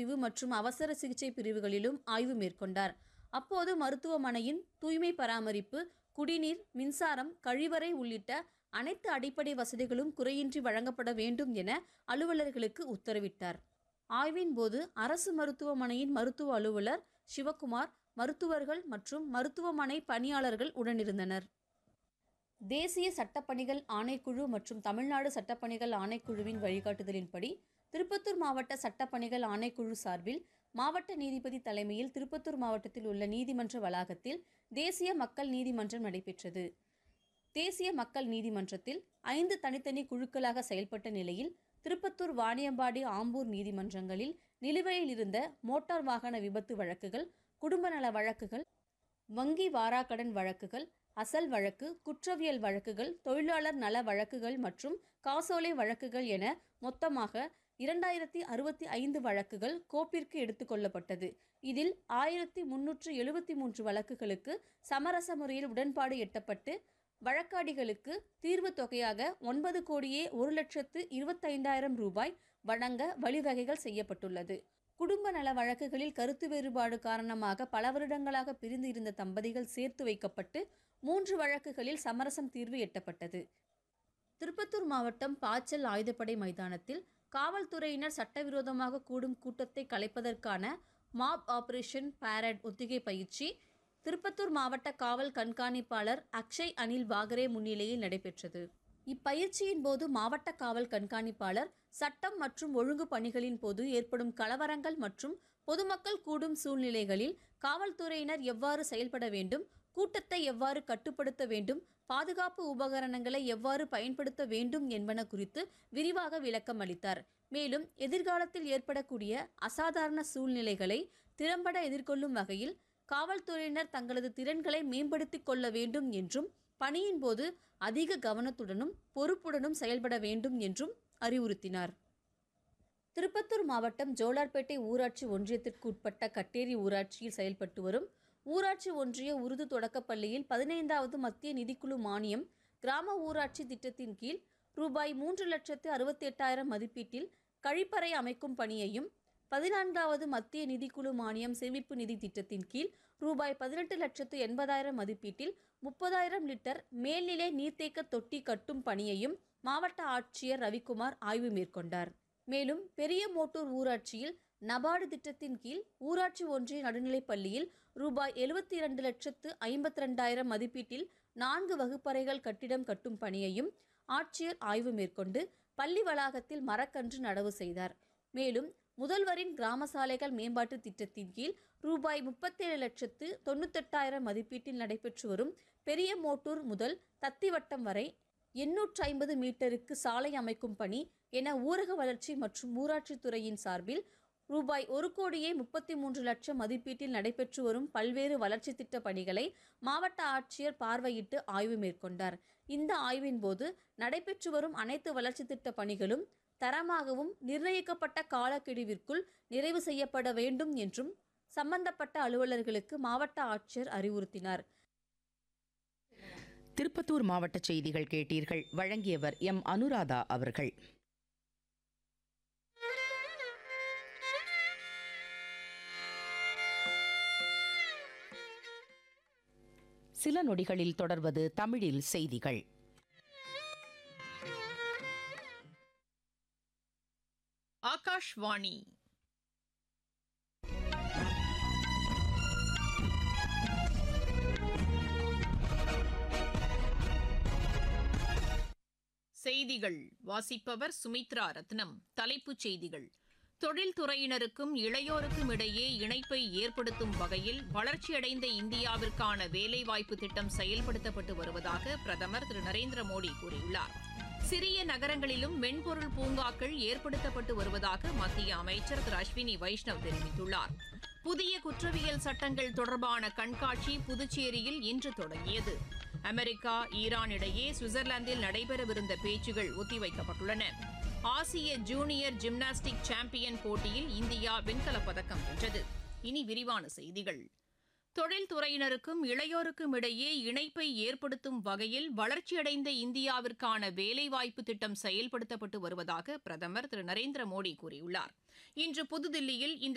பிரிவு மற்றும் அவசர சிகிச்சை பிரிவுகளிலும் ஆய்வு மேற்கொண்டார் அப்போது மருத்துவமனையின் தூய்மை பராமரிப்பு குடிநீர் மின்சாரம் கழிவறை உள்ளிட்ட அனைத்து அடிப்படை வசதிகளும் குறையின்றி வழங்கப்பட வேண்டும் என அலுவலர்களுக்கு உத்தரவிட்டார் ஆய்வின் போது அரசு மருத்துவமனையின் மருத்துவ அலுவலர் சிவக்குமார் மருத்துவர்கள் மற்றும் மருத்துவமனை பணியாளர்கள் உடனிருந்தனர் தேசிய சட்டப்பணிகள் ஆணைக்குழு மற்றும் தமிழ்நாடு சட்டப்பணிகள் ஆணைக்குழுவின் வழிகாட்டுதலின்படி திருப்பத்தூர் மாவட்ட சட்டப்பணிகள் ஆணைக்குழு சார்பில் மாவட்ட நீதிபதி தலைமையில் திருப்பத்தூர் மாவட்டத்தில் உள்ள நீதிமன்ற வளாகத்தில் தேசிய மக்கள் நீதிமன்றம் நடைபெற்றது தேசிய மக்கள் நீதிமன்றத்தில் ஐந்து தனித்தனி குழுக்களாக செயல்பட்ட நிலையில் திருப்பத்தூர் வாணியம்பாடி ஆம்பூர் நீதிமன்றங்களில் நிலுவையில் இருந்த மோட்டார் வாகன விபத்து வழக்குகள் குடும்ப நல வழக்குகள் வங்கி வாராக்கடன் வழக்குகள் அசல் வழக்கு குற்றவியல் வழக்குகள் தொழிலாளர் நல வழக்குகள் மற்றும் காசோலை வழக்குகள் என மொத்தமாக இரண்டாயிரத்தி அறுபத்தி ஐந்து வழக்குகள் கோப்பிற்கு எடுத்துக்கொள்ளப்பட்டது இதில் ஆயிரத்தி முன்னூற்று எழுபத்தி மூன்று வழக்குகளுக்கு சமரச முறையில் உடன்பாடு எட்டப்பட்டு வழக்காடிகளுக்கு தீர்வு தொகையாக ஒன்பது கோடியே ஒரு லட்சத்து இருபத்தைந்தாயிரம் ரூபாய் வழங்க வழிவகைகள் செய்யப்பட்டுள்ளது குடும்ப நல வழக்குகளில் கருத்து வேறுபாடு காரணமாக பல வருடங்களாக பிரிந்து இருந்த தம்பதிகள் சேர்த்து வைக்கப்பட்டு மூன்று வழக்குகளில் சமரசம் தீர்வு எட்டப்பட்டது திருப்பத்தூர் மாவட்டம் பாச்சல் ஆயுதப்படை மைதானத்தில் காவல்துறையினர் சட்டவிரோதமாக கூடும் கூட்டத்தை கலைப்பதற்கான மாப் ஆபரேஷன் பாரட் ஒத்திகை பயிற்சி திருப்பத்தூர் மாவட்ட காவல் கண்காணிப்பாளர் அக்ஷய் அனில் வாகரே முன்னிலையில் நடைபெற்றது இப்பயிற்சியின் போது மாவட்ட காவல் கண்காணிப்பாளர் சட்டம் மற்றும் ஒழுங்கு பணிகளின் போது ஏற்படும் கலவரங்கள் மற்றும் பொதுமக்கள் கூடும் சூழ்நிலைகளில் காவல்துறையினர் எவ்வாறு செயல்பட வேண்டும் கூட்டத்தை எவ்வாறு கட்டுப்படுத்த வேண்டும் பாதுகாப்பு உபகரணங்களை எவ்வாறு பயன்படுத்த வேண்டும் என்பன குறித்து விரிவாக விளக்கம் அளித்தார் மேலும் எதிர்காலத்தில் ஏற்படக்கூடிய அசாதாரண சூழ்நிலைகளை திறம்பட எதிர்கொள்ளும் வகையில் காவல்துறையினர் தங்களது திறன்களை மேம்படுத்திக் கொள்ள வேண்டும் என்றும் பணியின் போது அதிக கவனத்துடனும் பொறுப்புடனும் செயல்பட வேண்டும் என்றும் அறிவுறுத்தினார் திருப்பத்தூர் மாவட்டம் ஜோலார்பேட்டை ஊராட்சி ஒன்றியத்திற்கு உட்பட்ட கட்டேரி ஊராட்சியில் செயல்பட்டு வரும் ஊராட்சி ஒன்றிய உருது தொடக்கப்பள்ளியில் பதினைந்தாவது மத்திய நிதிக்குழு மானியம் கிராம ஊராட்சி திட்டத்தின் கீழ் ரூபாய் மூன்று லட்சத்து அறுபத்தி எட்டாயிரம் மதிப்பீட்டில் கழிப்பறை அமைக்கும் பணியையும் பதினான்காவது மத்திய நிதிக்குழு மானியம் சேமிப்பு நிதி திட்டத்தின் கீழ் ரூபாய் பதினெட்டு லட்சத்து எண்பதாயிரம் மதிப்பீட்டில் முப்பதாயிரம் லிட்டர் மேல்நிலை நீர்த்தேக்க தொட்டி கட்டும் பணியையும் மாவட்ட ஆட்சியர் ரவிக்குமார் ஆய்வு மேற்கொண்டார் மேலும் பெரிய மோட்டூர் ஊராட்சியில் நபார்டு திட்டத்தின் கீழ் ஊராட்சி ஒன்றிய நடுநிலைப் பள்ளியில் ரூபாய் எழுபத்தி இரண்டு லட்சத்து ஐம்பத்தி ரெண்டாயிரம் மதிப்பீட்டில் நான்கு வகுப்பறைகள் கட்டிடம் கட்டும் பணியையும் ஆட்சியர் ஆய்வு மேற்கொண்டு பள்ளி வளாகத்தில் மரக்கன்று நடவு செய்தார் மேலும் முதல்வரின் கிராம சாலைகள் மேம்பாட்டு திட்டத்தின் கீழ் ரூபாய் முப்பத்தேழு லட்சத்து தொண்ணூத்தெட்டாயிரம் மதிப்பீட்டில் நடைபெற்று வரும் பெரிய மோட்டூர் முதல் தத்திவட்டம் வரை எண்ணூற்று ஐம்பது மீட்டருக்கு சாலை அமைக்கும் பணி என ஊரக வளர்ச்சி மற்றும் ஊராட்சித்துறையின் சார்பில் ரூபாய் ஒரு கோடியே முப்பத்தி மூன்று லட்சம் மதிப்பீட்டில் நடைபெற்று வரும் பல்வேறு வளர்ச்சி திட்ட பணிகளை மாவட்ட ஆட்சியர் பார்வையிட்டு ஆய்வு மேற்கொண்டார் இந்த ஆய்வின் போது நடைபெற்று வரும் அனைத்து வளர்ச்சி திட்ட பணிகளும் தரமாகவும் நிர்ணயிக்கப்பட்ட காலக்கெடுவிற்குள் நிறைவு செய்யப்பட வேண்டும் என்றும் சம்பந்தப்பட்ட அலுவலர்களுக்கு மாவட்ட ஆட்சியர் அறிவுறுத்தினார் திருப்பத்தூர் மாவட்ட செய்திகள் கேட்டீர்கள் வழங்கியவர் எம் அனுராதா அவர்கள் சில நொடிகளில் தொடர்வது தமிழில் செய்திகள் ஆகாஷ்வாணி செய்திகள் வாசிப்பவர் சுமித்ரா ரத்னம் தலைப்புச் செய்திகள் தொழில்துறையினருக்கும் இளையோருக்கும் இடையே இணைப்பை ஏற்படுத்தும் வகையில் வளர்ச்சியடைந்த இந்தியாவிற்கான வேலைவாய்ப்பு திட்டம் செயல்படுத்தப்பட்டு வருவதாக பிரதமர் திரு நரேந்திர மோடி கூறியுள்ளார் சிறிய நகரங்களிலும் மென்பொருள் பூங்காக்கள் ஏற்படுத்தப்பட்டு வருவதாக மத்திய அமைச்சர் திரு அஸ்வினி வைஷ்ணவ் தெரிவித்துள்ளார் புதிய குற்றவியல் சட்டங்கள் தொடர்பான கண்காட்சி புதுச்சேரியில் இன்று தொடங்கியது அமெரிக்கா ஈரான் இடையே சுவிட்சர்லாந்தில் நடைபெறவிருந்த பேச்சுகள் ஒத்திவைக்கப்பட்டுள்ளன ஆசிய ஜூனியர் ஜிம்னாஸ்டிக் சாம்பியன் போட்டியில் இந்தியா வெண்கலப் பதக்கம் வென்றது இனி விரிவான செய்திகள் தொழில்துறையினருக்கும் இளையோருக்கும் இடையே இணைப்பை ஏற்படுத்தும் வகையில் வளர்ச்சியடைந்த இந்தியாவிற்கான வேலைவாய்ப்பு திட்டம் செயல்படுத்தப்பட்டு வருவதாக பிரதமர் திரு நரேந்திர மோடி கூறியுள்ளார் இன்று புதுதில்லியில் இந்த